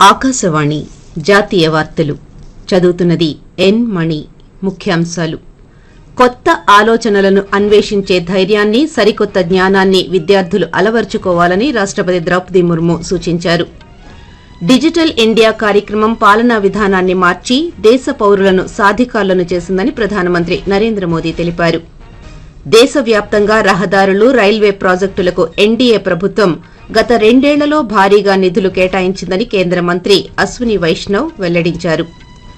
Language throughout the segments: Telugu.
ఆకాశవాణి జాతీయ వార్తలు చదువుతున్నది ఎన్ మణి ముఖ్యాంశాలు కొత్త ఆలోచనలను అన్వేషించే ధైర్యాన్ని సరికొత్త జ్ఞానాన్ని విద్యార్థులు అలవర్చుకోవాలని రాష్టపతి ద్రౌపది ముర్ము సూచించారు డిజిటల్ ఇండియా కార్యక్రమం పాలనా విధానాన్ని మార్చి దేశ పౌరులను సాధికారులను చేసిందని ప్రధానమంత్రి నరేంద్ర మోదీ తెలిపారు దేశవ్యాప్తంగా రహదారులు రైల్వే ప్రాజెక్టులకు ఎన్డీఏ ప్రభుత్వం గత రెండేళ్లలో భారీగా నిధులు కేటాయించిందని కేంద్ర మంత్రి అశ్విని వైష్ణవ్ వెల్లడించారు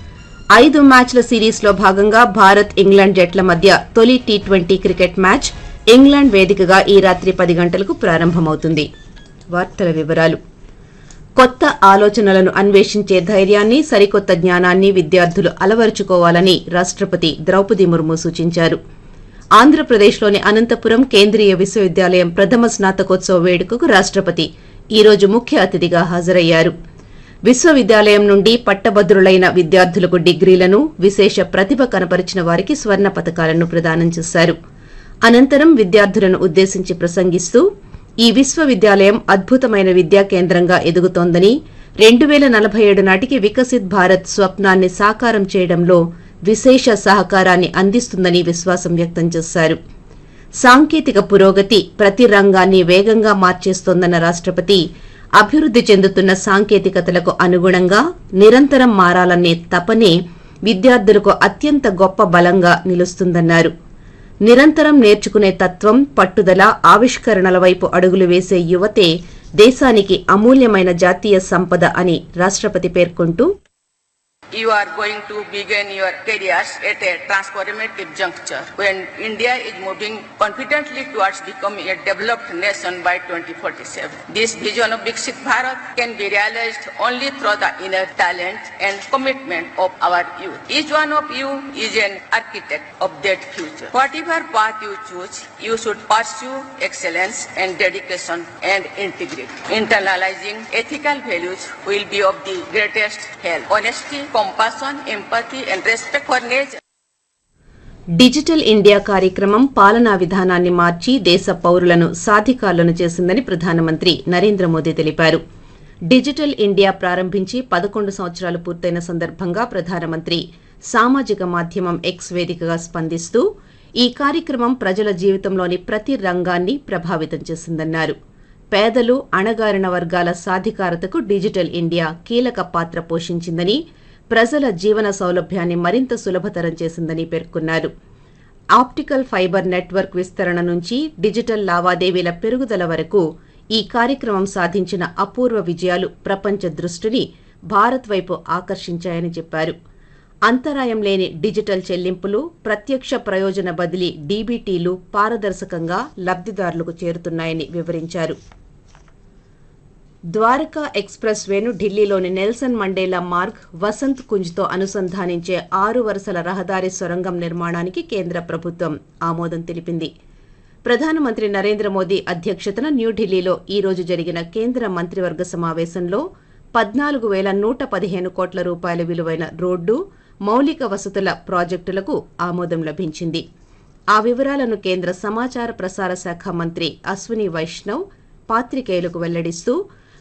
ఐదు మ్యాచ్ల సిరీస్లో భాగంగా భారత్ ఇంగ్లాండ్ జట్ల మధ్య తొలి T twenty cricket match England వేదికగా ఈ రాత్రి పది గంటలకు ప్రారంభమవుతుంది వార్తల వివరాలు కొత్త ఆలోచనలను అన్వేషించే ధైర్యాన్ని సరికొత్త జ్ఞానాన్ని విద్యార్థులు అలవరుచుకోవాలని రాష్టపతి ద్రౌపది ముర్ము సూచించారు ఆంధ్రప్రదేశ్లోని అనంతపురం కేంద్రీయ విశ్వవిద్యాలయం ప్రథమ స్నాతకోత్సవ వేడుకకు రాష్టపతి ఈ రోజు ముఖ్య అతిథిగా హాజరయ్యారు విశ్వవిద్యాలయం నుండి పట్టభద్రులైన విద్యార్థులకు డిగ్రీలను విశేష ప్రతిభ కనపరిచిన వారికి స్వర్ణ పతకాలను ప్రదానం చేశారు అనంతరం విద్యార్థులను ఉద్దేశించి ప్రసంగిస్తూ ఈ విశ్వవిద్యాలయం అద్భుతమైన విద్యా కేంద్రంగా ఎదుగుతోందని రెండు పేల నలభై ఏడు నాటికి వికసిత్ భారత్ స్వప్నాన్ని సాకారం చేయడంలో విశేష సహకారాన్ని అందిస్తుందని విశ్వాసం వ్యక్తం చేశారు సాంకేతిక పురోగతి ప్రతి రంగాన్ని వేగంగా మార్చేస్తోందన్న రాష్టపతి అభివృద్ది చెందుతున్న సాంకేతికతలకు అనుగుణంగా నిరంతరం మారాలనే తపనే విద్యార్థులకు అత్యంత గొప్ప బలంగా నిలుస్తుందన్నారు నిరంతరం నేర్చుకునే తత్వం పట్టుదల ఆవిష్కరణల వైపు అడుగులు వేసే యువతే దేశానికి అమూల్యమైన జాతీయ సంపద అని రాష్టపతి పేర్కొంటూ You are going to begin your careers at a transformative juncture when India is moving confidently towards becoming a developed nation by 2047. This vision of Viksit Bharat can be realized only through the inner talent and commitment of our youth. Each one of you is an architect of that future. Whatever path you choose, you should pursue excellence and dedication and integrity. Internalizing ethical values will be of the greatest help. Honesty, compassion, empathy, and respect for nature. Digital India కార్యక్రమం పాలనా విధానాన్ని మార్చి దేశ పౌరులను సాధికారులను చేసిందని ప్రధానమంత్రి నరేంద్ర మోదీ తెలిపారు డిజిటల్ ఇండియా ప్రారంభించి పదకొండు సంవత్సరాలు పూర్తయిన సందర్భంగా ప్రధానమంత్రి సామాజిక మాధ్యమం ఎక్స్ వేదికగా స్పందిస్తూ ఈ కార్యక్రమం ప్రజల జీవితంలోని ప్రతి రంగాన్ని ప్రభావితం చేసిందన్నారు పేదలు అణగారిన వర్గాల సాధికారతకు డిజిటల్ ఇండియా కీలక పాత్ర పోషించిందని ప్రజల జీవన సౌలభ్యాన్ని మరింత సులభతరం చేసిందని పేర్కొన్నారు ఆప్టికల్ ఫైబర్ నెట్వర్క్ విస్తరణ నుంచి డిజిటల్ లావాదేవీల పెరుగుదల వరకు ఈ కార్యక్రమం సాధించిన అపూర్వ విజయాలు ప్రపంచ దృష్టిని భారత్ వైపు ఆకర్షించాయని చెప్పారు అంతరాయం లేని డిజిటల్ చెల్లింపులు ప్రత్యక్ష ప్రయోజన బదిలీ డీబీటీలు పారదర్శకంగా లబ్దిదారులకు చేరుతున్నాయని వివరించారు ద్వారకా ఎక్స్ప్రెస్ వేను ఢిల్లీలోని నెల్సన్ మండేలా మార్గ్ వసంత్ కుంజ్తో అనుసంధానించే ఆరు వరుసల రహదారి సొరంగం నిర్మాణానికి కేంద్ర ప్రభుత్వం ఆమోదం తెలిపింది ప్రధానమంత్రి నరేంద్ర మోదీ అధ్యక్షతన న్యూఢిల్లీలో ఈ రోజు జరిగిన కేంద్ర మంత్రివర్గ సమావేశంలో పద్నాలుగు వేల నూట పదిహేను కోట్ల రూపాయల విలువైన రోడ్డు మౌలిక వసతుల ప్రాజెక్టులకు ఆమోదం లభించింది ఆ వివరాలను కేంద్ర సమాచార ప్రసార శాఖ మంత్రి అశ్విని వైష్ణవ్ పాత్రికేయులకు వెల్లడిస్తూ